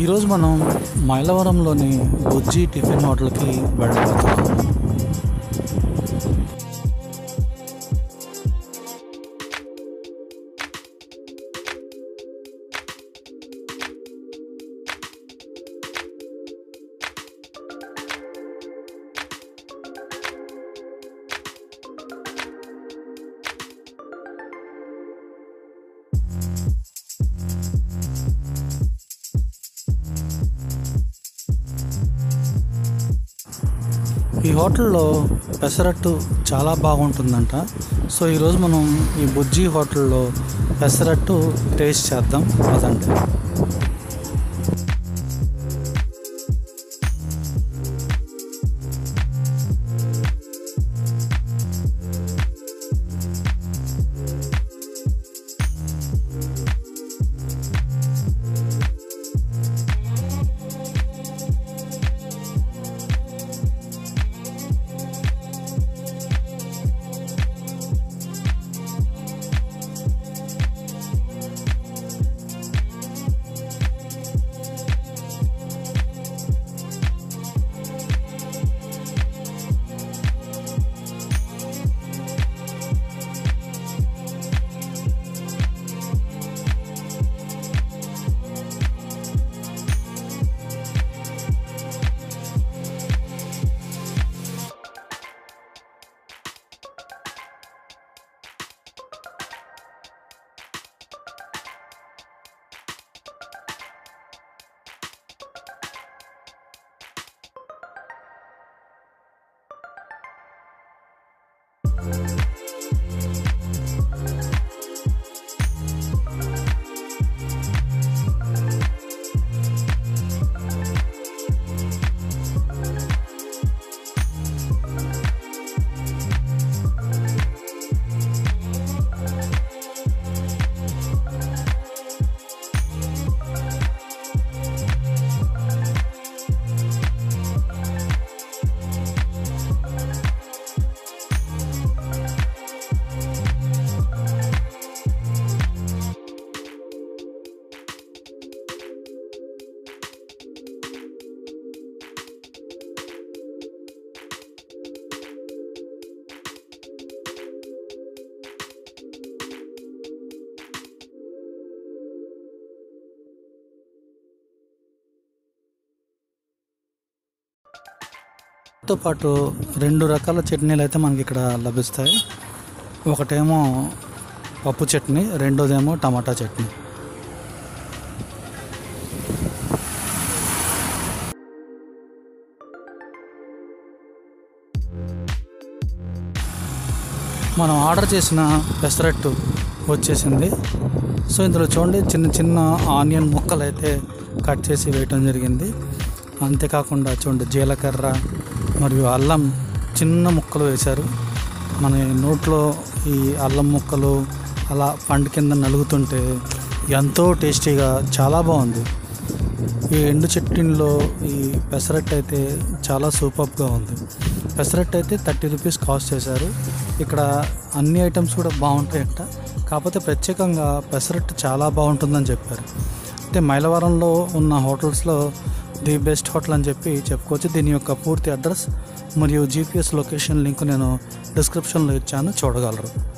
ఈరోజు మనం మైలవరంలోని బుజ్జి టిఫిన్ హోటల్కి వెళ్ళబోతున్నాం ఈ హోటల్లో పెసరట్టు చాలా బాగుంటుందంట సో ఈరోజు మనం ఈ బుజ్జి హోటల్లో పెసరట్టు టేస్ట్ చేద్దాం పదండి తో పాటు రెండు రకాల చట్నీలు అయితే మనకి ఇక్కడ లభిస్తాయి ఒకటేమో పప్పు చట్నీ రెండోదేమో టమాటా చట్నీ మనం ఆర్డర్ చేసిన పెసరట్టు వచ్చేసింది సో ఇందులో చూడండి చిన్న చిన్న ఆనియన్ ముక్కలు అయితే కట్ చేసి వేయటం జరిగింది అంతేకాకుండా చూడండి జీలకర్ర మరియు అల్లం చిన్న ముక్కలు వేశారు మన నోట్లో ఈ అల్లం ముక్కలు అలా పండు కింద నలుగుతుంటే ఎంతో టేస్టీగా చాలా బాగుంది ఈ ఎండు చట్నీలో ఈ పెసరట్టు అయితే చాలా సూపర్గా ఉంది పెసరట్టు అయితే థర్టీ రూపీస్ కాస్ట్ చేశారు ఇక్కడ అన్ని ఐటమ్స్ కూడా బాగుంటాయంట కాకపోతే ప్రత్యేకంగా పెసరట్టు చాలా బాగుంటుందని చెప్పారు అయితే మైలవరంలో ఉన్న హోటల్స్లో ది బెస్ట్ హోటల్ అని చెప్పి చెప్పుకోవచ్చు దీని యొక్క పూర్తి అడ్రస్ మరియు జీపీఎస్ లొకేషన్ లింక్ నేను డిస్క్రిప్షన్లో ఇచ్చాను చూడగలరు